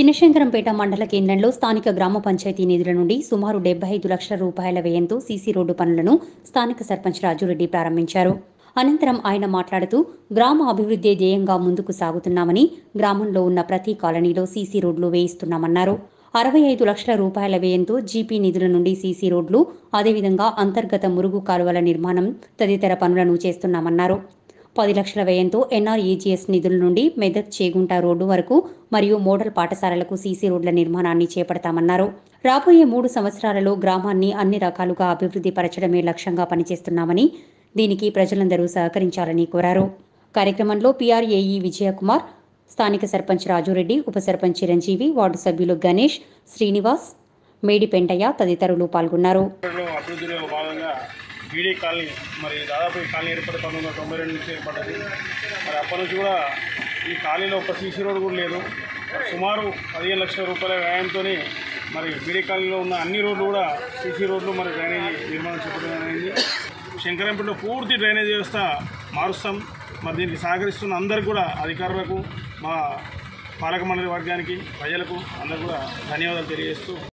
చిన్నశంకరంపేట మండల కేంద్రంలో స్థానిక గ్రామ పంచాయతీ నిధుల నుండి సుమారు డెబ్బై ఐదు లక్షల రూపాయల వ్యయంతో సీసీ రోడ్డు పనులను స్థానిక సర్పంచ్ రాజురెడ్డి ప్రారంభించారు అనంతరం ఆయన మాట్లాడుతూ గ్రామ అభివృద్ధి ధ్యేయంగా ముందుకు సాగుతున్నామని గ్రామంలో ఉన్న ప్రతి కాలనీలో సీసీ రోడ్లు వేయిస్తున్నామన్నారు అరవై ఐదు లక్షల రూపాయల వ్యయంతో జీపీ నిధుల నుండి సీసీ రోడ్లు అదేవిధంగా అంతర్గత మురుగు కాలువల నిర్మాణం తదితర పనులను చేస్తున్నామన్నారు పది లక్షల వ్యయంతో ఎన్ఆర్ఈజీఎస్ నిధుల నుండి మెదక్ చేగుంట రోడ్డు వరకు మరియు మోడల్ పాఠశాలలకు సీసీ రోడ్ల నిర్మాణాన్ని చేపడతామన్నారు రాబోయే మూడు సంవత్సరాలలో గ్రామాన్ని అన్ని రకాలుగా అభివృద్ధి పరచడమే లక్ష్యంగా పనిచేస్తున్నామని దీనికి ప్రజలందరూ సహకరించాలని కోరారు కార్యక్రమంలో పీఆర్ఏఈ విజయకుమార్ స్థానిక సర్పంచ్ రాజురెడ్డి ఉప సర్పంచ్ చిరంజీవి వార్డు సభ్యులు గణేష్ శ్రీనివాస్ మేడి పెంటయ్య తదితరులు పాల్గొన్నారు లో అభివృద్ధిలో భాగంగా బీడీ కాలనీ మరి దాదాపు ఈ కాలనీ ఏర్పడి పంతొమ్మిది వందల తొంభై రెండు నుంచి ఏర్పడ్డది మరి అప్పటి నుంచి కూడా ఈ కాలనీలో ఒక సీసీ రోడ్ కూడా లేదు మరి సుమారు పదిహేను లక్షల రూపాయల వ్యయంతో మరి బీడీ కాలనీలో ఉన్న అన్ని రోడ్లు కూడా సీసీ రోడ్లు మరి డ్రైనేజీ నిర్మాణం చేపట్టడం అయింది శంకరంపేటలో పూర్తి డ్రైనేజ్ వ్యవస్థ మారుస్తాం మరి దీనికి సహకరిస్తున్న అందరికీ కూడా అధికారులకు మా పాలక మండలి వర్గానికి ప్రజలకు అందరూ కూడా ధన్యవాదాలు తెలియజేస్తూ